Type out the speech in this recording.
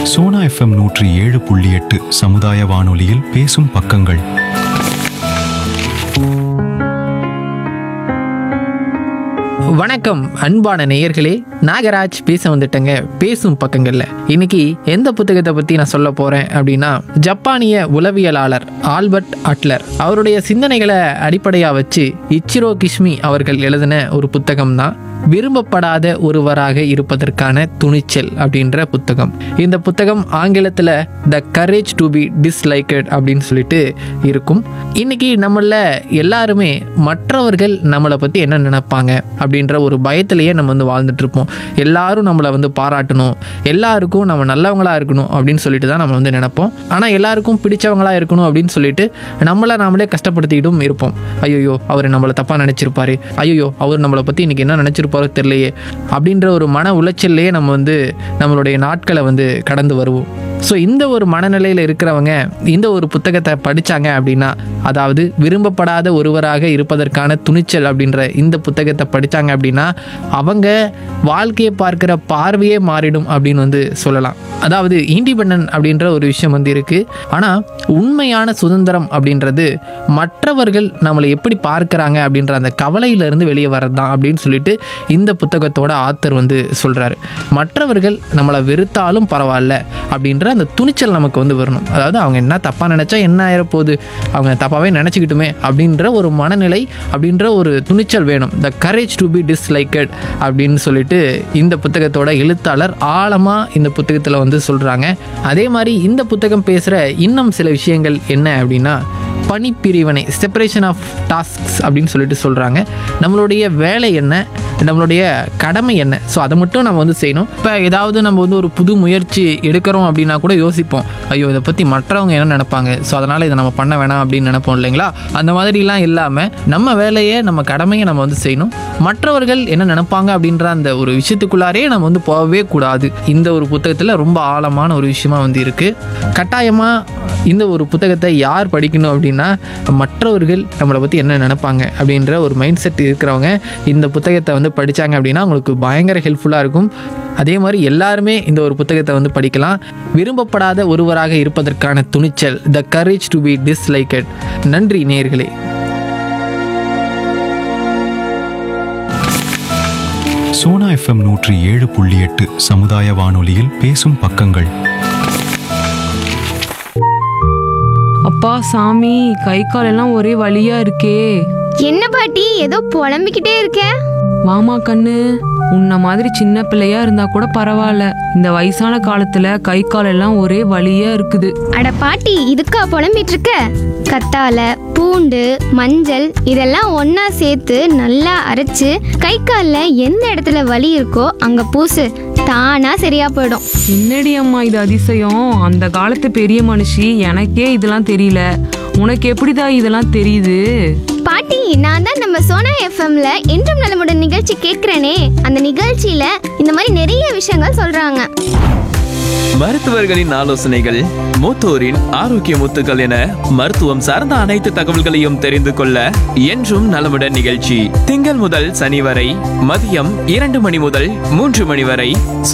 Sona FM நூற்றி ஏழு புள்ளி எட்டு சமுதாய வானொலியில் பேசும் பக்கங்கள் வணக்கம் அன்பான நேயர்களே நாகராஜ் பேச வந்துட்டேங்க பேசும் பக்கங்கள்ல இன்னைக்கு எந்த புத்தகத்தை பத்தி நான் சொல்ல போறேன் அப்படின்னா ஜப்பானிய உளவியலாளர் ஆல்பர்ட் அட்லர் அவருடைய சிந்தனைகளை அடிப்படையா வச்சு இச்சிரோ கிஷ்மி அவர்கள் எழுதின ஒரு புத்தகம் தான் விரும்பப்படாத ஒருவராக இருப்பதற்கான துணிச்சல் அப்படின்ற புத்தகம் இந்த புத்தகம் ஆங்கிலத்தில் the courage to be disliked அப்படின்னு சொல்லிட்டு இருக்கும் இன்னைக்கு நம்மள எல்லாருமே மற்றவர்கள் நம்மளை பற்றி என்ன நினைப்பாங்க அப்படின்ற ஒரு பயத்திலேயே நம்ம வந்து வாழ்ந்துட்டு இருப்போம் எல்லாரும் நம்மளை வந்து பாராட்டணும் எல்லாருக்கும் நம்ம நல்லவங்களா இருக்கணும் அப்படின்னு சொல்லிட்டு தான் நம்ம வந்து நினைப்போம் ஆனால் எல்லாருக்கும் பிடிச்சவங்களா இருக்கணும் அப்படின்னு சொல்லிட்டு நம்மளை நாமளே கஷ்டப்படுத்திக்கிட்டும் இருப்போம் ஐயோ அவர் நம்மளை தப்பாக நினச்சிருப்பாரு ஐயோ அவர் நம்மளை பற்றி இன்னைக்கு என்ன நினச்சிருப்பாரோ தெரியலையே அப்படின்ற ஒரு மன உளைச்சல்லையே நம்ம வந்து நம்மளுடைய நாட்களை வந்து கடந்து வருவோம் ஸோ இந்த ஒரு மனநிலையில் இருக்கிறவங்க இந்த ஒரு புத்தகத்தை படித்தாங்க அப்படின்னா அதாவது விரும்பப்படாத ஒருவராக இருப்பதற்கான துணிச்சல் அப்படின்ற இந்த புத்தகத்தை படித்தாங்க அப்படின்னா அவங்க வாழ்க்கையை பார்க்குற பார்வையே மாறிடும் அப்படின்னு வந்து சொல்லலாம் அதாவது இண்டிபெண்டன்ட் அப்படின்ற ஒரு விஷயம் வந்து இருக்குது ஆனால் உண்மையான சுதந்திரம் அப்படின்றது மற்றவர்கள் நம்மளை எப்படி பார்க்குறாங்க அப்படின்ற அந்த கவலையிலிருந்து வெளியே வர்றது தான் அப்படின்னு சொல்லிட்டு இந்த புத்தகத்தோட ஆத்தர் வந்து சொல்கிறாரு மற்றவர்கள் நம்மளை வெறுத்தாலும் பரவாயில்ல அப்படின்ற அந்த துணிச்சல் நமக்கு வந்து வரணும் அதாவது அவங்க என்ன தப்பாக நினச்சா என்ன ஆயிரப்போகுது அவங்க தப்பாகவே நினச்சிக்கிட்டுமே அப்படின்ற ஒரு மனநிலை அப்படின்ற ஒரு துணிச்சல் வேணும் the courage to be disliked அப்படின்னு சொல்லிட்டு இந்த புத்தகத்தோட எழுத்தாளர் ஆழமாக இந்த புத்தகத்தில் வந்து சொல்கிறாங்க அதே மாதிரி இந்த புத்தகம் பேசுகிற இன்னும் சில விஷயங்கள் என்ன அப்படின்னா பணிப்பிரிவினை செப்பரேஷன் ஆஃப் டாஸ்க்ஸ் அப்படின்னு சொல்லிட்டு சொல்கிறாங்க நம்மளுடைய வேலை என்ன நம்மளுடைய கடமை என்ன ஸோ அதை மட்டும் நம்ம வந்து செய்யணும் இப்போ ஏதாவது நம்ம வந்து ஒரு புது முயற்சி எடுக்கிறோம் அப்படின்னா கூட யோசிப்போம் ஐயோ இதை பற்றி மற்றவங்க என்ன நினைப்பாங்க ஸோ அதனால் இதை நம்ம பண்ண வேணாம் அப்படின்னு நினைப்போம் இல்லைங்களா அந்த மாதிரிலாம் இல்லாமல் நம்ம வேலையை நம்ம கடமையை நம்ம வந்து செய்யணும் மற்றவர்கள் என்ன நினைப்பாங்க அப்படின்ற அந்த ஒரு விஷயத்துக்குள்ளாரே நம்ம வந்து போகவே கூடாது இந்த ஒரு புத்தகத்தில் ரொம்ப ஆழமான ஒரு விஷயமா வந்து இருக்குது கட்டாயமாக இந்த ஒரு புத்தகத்தை யார் படிக்கணும் அப்படின்னா மற்றவர்கள் நம்மளை பற்றி என்ன நினைப்பாங்க அப்படின்ற ஒரு மைண்ட் செட் இருக்கிறவங்க இந்த புத்தகத்தை வந்து படித்தாங்க அப்படின்னா அவங்களுக்கு பயங்கர ஹெல்ப்ஃபுல்லாக இருக்கும் அதே மாதிரி எல்லாருமே இந்த ஒரு புத்தகத்தை வந்து படிக்கலாம் விரும்பப்படாத ஒருவராக இருப்பதற்கான துணிச்சல் the courage to be disliked நன்றி நேயர்களே சோனா எஃப்எம் நூற்றி ஏழு புள்ளி எட்டு சமுதாய வானொலியில் பேசும் பக்கங்கள் அப்பா சாமி கை கால் எல்லாம் ஒரே வலியா இருக்கே என்ன பாட்டி ஏதோ புலம்பிக்கிட்டே இருக்க வாமா கண்ணு உன்ன மாதிரி சின்ன பிள்ளையா இருந்தா கூட பரவாயில்ல இந்த வயசான காலத்துல கை கால் எல்லாம் ஒரே வலியா இருக்குது அட பாட்டி இதுக்கா புலம்பிட்டு இருக்க கத்தால பூண்டு மஞ்சள் இதெல்லாம் ஒண்ணா சேர்த்து நல்லா அரைச்சு கை கால்ல எந்த இடத்துல வலி இருக்கோ அங்க பூசு தானா சரியா போயிடும் என்னடி அம்மா இது அதிசயம் அந்த காலத்து பெரிய மனுஷி எனக்கே இதெல்லாம் தெரியல உனக்கு எப்படிதான் இதெல்லாம் தெரியுது பாட்டி நான் தான் நம்ம சோனா எஃப்எம்ல என்றும் நலமுடன் நிகழ்ச்சி கேட்கிறேனே அந்த நிகழ்ச்சியில இந்த மாதிரி நிறைய விஷயங்கள் சொல்றாங்க மருத்துவர்களின் ஆலோசனைகள் மூத்தோரின் ஆரோக்கிய முத்துக்கள் என மருத்துவம் சார்ந்த அனைத்து தகவல்களையும் தெரிந்து கொள்ள என்றும் நலமுடன் நிகழ்ச்சி திங்கள் முதல் சனி வரை மதியம் இரண்டு மணி முதல் மூன்று மணி வரை